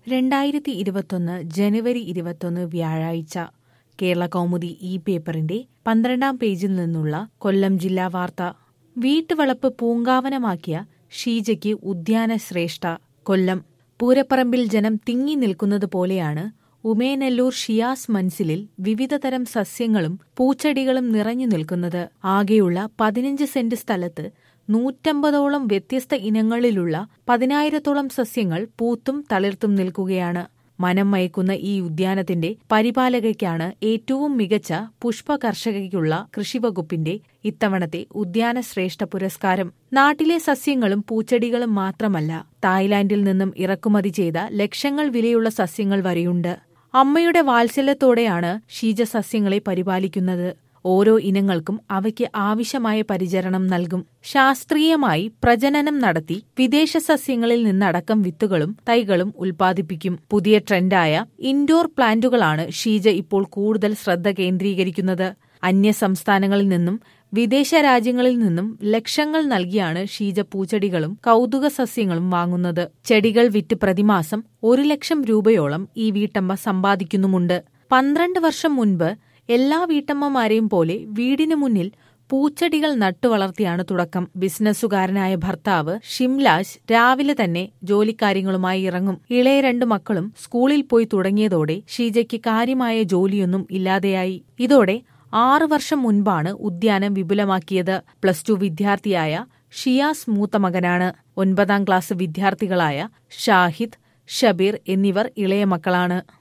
രണ്ടായിരത്തി ഇരുപത്തൊന്ന് ജനുവരി ഇരുപത്തൊന്ന് വ്യാഴാഴ്ച കേരള കൗമുദി ഈ പേപ്പറിന്റെ പന്ത്രണ്ടാം പേജിൽ നിന്നുള്ള കൊല്ലം ജില്ലാ വാർത്ത വീട്ടുവളപ്പ് പൂങ്കാവനമാക്കിയ ഷീജയ്ക്ക് ഉദ്യാന ശ്രേഷ്ഠ കൊല്ലം പൂരപ്പറമ്പിൽ ജനം തിങ്ങി നിൽക്കുന്നത് പോലെയാണ് ഉമേനെല്ലൂർ ഷിയാസ് മൻസിലിൽ വിവിധതരം സസ്യങ്ങളും പൂച്ചെടികളും നിറഞ്ഞു നിൽക്കുന്നത് ആകെയുള്ള പതിനഞ്ച് സെന്റ് സ്ഥലത്ത് നൂറ്റമ്പതോളം വ്യത്യസ്ത ഇനങ്ങളിലുള്ള പതിനായിരത്തോളം സസ്യങ്ങൾ പൂത്തും തളിർത്തും നിൽക്കുകയാണ് മനം മയക്കുന്ന ഈ ഉദ്യാനത്തിന്റെ പരിപാലകയ്ക്കാണ് ഏറ്റവും മികച്ച പുഷ്പ കർഷകയ്ക്കുള്ള കൃഷിവകുപ്പിന്റെ ഇത്തവണത്തെ ഉദ്യാന ശ്രേഷ്ഠ പുരസ്കാരം നാട്ടിലെ സസ്യങ്ങളും പൂച്ചെടികളും മാത്രമല്ല തായ്ലാന്റിൽ നിന്നും ഇറക്കുമതി ചെയ്ത ലക്ഷങ്ങൾ വിലയുള്ള സസ്യങ്ങൾ വരെയുണ്ട് അമ്മയുടെ വാത്സല്യത്തോടെയാണ് ഷീജ സസ്യങ്ങളെ പരിപാലിക്കുന്നത് ഓരോ ഇനങ്ങൾക്കും അവയ്ക്ക് ആവശ്യമായ പരിചരണം നൽകും ശാസ്ത്രീയമായി പ്രജനനം നടത്തി വിദേശ സസ്യങ്ങളിൽ നിന്നടക്കം വിത്തുകളും തൈകളും ഉൽപ്പാദിപ്പിക്കും പുതിയ ട്രെൻഡായ ഇൻഡോർ പ്ലാന്റുകളാണ് ഷീജ ഇപ്പോൾ കൂടുതൽ ശ്രദ്ധ കേന്ദ്രീകരിക്കുന്നത് അന്യ സംസ്ഥാനങ്ങളിൽ നിന്നും വിദേശ രാജ്യങ്ങളിൽ നിന്നും ലക്ഷങ്ങൾ നൽകിയാണ് ഷീജ പൂച്ചെടികളും കൗതുക സസ്യങ്ങളും വാങ്ങുന്നത് ചെടികൾ വിറ്റ് പ്രതിമാസം ഒരു ലക്ഷം രൂപയോളം ഈ വീട്ടമ്മ സമ്പാദിക്കുന്നുമുണ്ട് പന്ത്രണ്ട് വർഷം മുൻപ് എല്ലാ വീട്ടമ്മമാരെയും പോലെ വീടിന് മുന്നിൽ പൂച്ചെടികൾ നട്ടുവളർത്തിയാണ് തുടക്കം ബിസിനസ്സുകാരനായ ഭർത്താവ് ഷിംലാജ് രാവിലെ തന്നെ ജോലിക്കാര്യങ്ങളുമായി ഇറങ്ങും ഇളയ രണ്ടു മക്കളും സ്കൂളിൽ പോയി തുടങ്ങിയതോടെ ഷീജയ്ക്ക് കാര്യമായ ജോലിയൊന്നും ഇല്ലാതെയായി ഇതോടെ ആറു വർഷം മുൻപാണ് ഉദ്യാനം വിപുലമാക്കിയത് പ്ലസ് ടു വിദ്യാർത്ഥിയായ ഷിയാസ് മൂത്ത മകനാണ് ഒൻപതാം ക്ലാസ് വിദ്യാർത്ഥികളായ ഷാഹിദ് ഷബീർ എന്നിവർ ഇളയ മക്കളാണ്